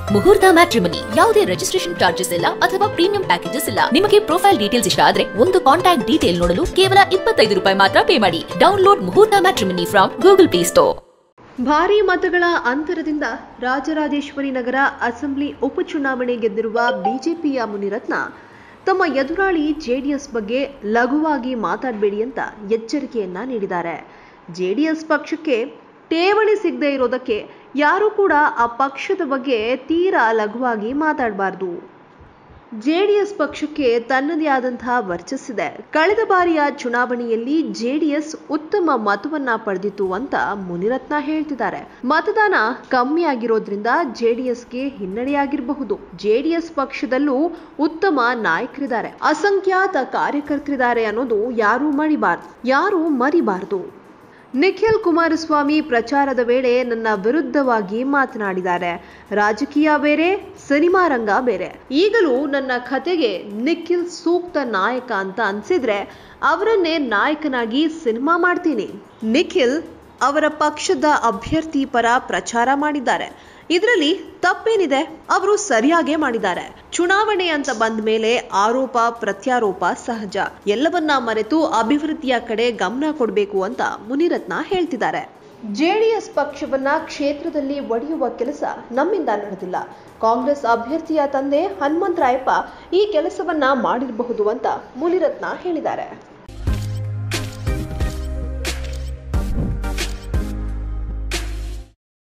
ಮುಹೂರ್ತ ಮ್ಯಾಟ್ರಿಮನಿ ಯಾವುದೇ registration charges ಇಲ್ಲ ಅಥವಾ ಪ್ರೀಮಿಯಂ ಪ್ಯಾಕೇಜಸ್ ಇಲ್ಲ ನಿಮಗೆ ಪ್ರೊಫೈಲ್ ಡೀಟೇಲ್ಸ್ ಇಷ್ಟ ಆದ್ರೆ ಒಂದು ಕಾಂಟ್ಯಾಕ್ಟ್ ಡೀಟೇಲ್ ನೋಡಲು ಕೇವಲ ಇಪ್ಪತ್ತೈದು ರೂಪಾಯಿ ಮಾತ್ರ ಪೇ ಮಾಡಿ download Muhurtha matrimony from Google play store ಭಾರೀ ಮತಗಳ ಅಂತರದಿಂದ ರಾಜರಾಜೇಶ್ವರಿ ನಗರ ಅಸೆಂಬ್ಲಿ ಉಪಚುನಾವಣೆ ಗೆದ್ದಿರುವ ಬಿಜೆಪಿಯ ಮುನಿರತ್ನ ತಮ್ಮ ಎದುರಾಳಿ ಜೆಡಿಎಸ್ ಬಗ್ಗೆ ಲಘುವಾಗಿ ಮಾತಾಡಬೇಡಿ ಅಂತ ಎಚ್ಚರಿಕೆಯನ್ನ ನೀಡಿದ್ದಾರೆ ಜೆಡಿಎಸ್ ಪಕ್ಷಕ್ಕೆ ಠೇವಣಿ ಸಿಗದೆ ಇರೋದಕ್ಕೆ ಯಾರೂ ಕೂಡ ಆ ಪಕ್ಷದ ಬಗ್ಗೆ ತೀರಾ ಲಘುವಾಗಿ ಮಾತಾಡಬಾರ್ದು ಜೆಡಿಎಸ್ ಪಕ್ಷಕ್ಕೆ ತನ್ನದೇ ಆದಂತಹ ವರ್ಚಸ್ಸಿದೆ ಕಳೆದ ಬಾರಿಯ ಚುನಾವಣೆಯಲ್ಲಿ ಜೆಡಿಎಸ್ ಉತ್ತಮ ಮತವನ್ನ ಪಡೆದಿತ್ತು ಅಂತ ಮುನಿರತ್ನ ಹೇಳ್ತಿದ್ದಾರೆ ಮತದಾನ ಕಮ್ಮಿ ಆಗಿರೋದ್ರಿಂದ ಜೆಡಿಎಸ್ಗೆ ಹಿನ್ನಡೆಯಾಗಿರಬಹುದು ಜೆಡಿಎಸ್ ಪಕ್ಷದಲ್ಲೂ ಉತ್ತಮ ನಾಯಕರಿದ್ದಾರೆ ಅಸಂಖ್ಯಾತ ಕಾರ್ಯಕರ್ತರಿದ್ದಾರೆ ಅನ್ನೋದು ಯಾರೂ ಮರಿಬಾರ್ದು ಯಾರೂ ಮರಿಬಾರದು ನಿಖಿಲ್ ಕುಮಾರಸ್ವಾಮಿ ಪ್ರಚಾರದ ವೇಳೆ ನನ್ನ ವಿರುದ್ಧವಾಗಿ ಮಾತನಾಡಿದ್ದಾರೆ ರಾಜಕೀಯ ಬೇರೆ ಸಿನಿಮಾ ರಂಗ ಬೇರೆ ಈಗಲೂ ನನ್ನ ಕತೆಗೆ ನಿಖಿಲ್ ಸೂಕ್ತ ನಾಯಕ ಅಂತ ಅನ್ಸಿದ್ರೆ ಅವರನ್ನೇ ನಾಯಕನಾಗಿ ಸಿನಿಮಾ ಮಾಡ್ತೀನಿ ನಿಖಿಲ್ ಅವರ ಪಕ್ಷದ ಅಭ್ಯರ್ಥಿ ಪರ ಪ್ರಚಾರ ಮಾಡಿದ್ದಾರೆ ಇದರಲ್ಲಿ ತಪ್ಪೇನಿದೆ ಅವರು ಸರಿಯಾಗೇ ಮಾಡಿದ್ದಾರೆ ಚುನಾವಣೆ ಅಂತ ಬಂದ ಮೇಲೆ ಆರೋಪ ಪ್ರತ್ಯಾರೋಪ ಸಹಜ ಎಲ್ಲವನ್ನ ಮರೆತು ಅಭಿವೃದ್ಧಿಯ ಕಡೆ ಗಮನ ಕೊಡಬೇಕು ಅಂತ ಮುನಿರತ್ನ ಹೇಳ್ತಿದ್ದಾರೆ ಜೆಡಿಎಸ್ ಪಕ್ಷವನ್ನ ಕ್ಷೇತ್ರದಲ್ಲಿ ಒಡೆಯುವ ಕೆಲಸ ನಮ್ಮಿಂದ ನಡೆದಿಲ್ಲ ಕಾಂಗ್ರೆಸ್ ಅಭ್ಯರ್ಥಿಯ ತಂದೆ ಹನುಮಂತರಾಯಪ್ಪ ಈ ಕೆಲಸವನ್ನ ಮಾಡಿರಬಹುದು ಅಂತ ಮುನಿರತ್ನ ಹೇಳಿದ್ದಾರೆ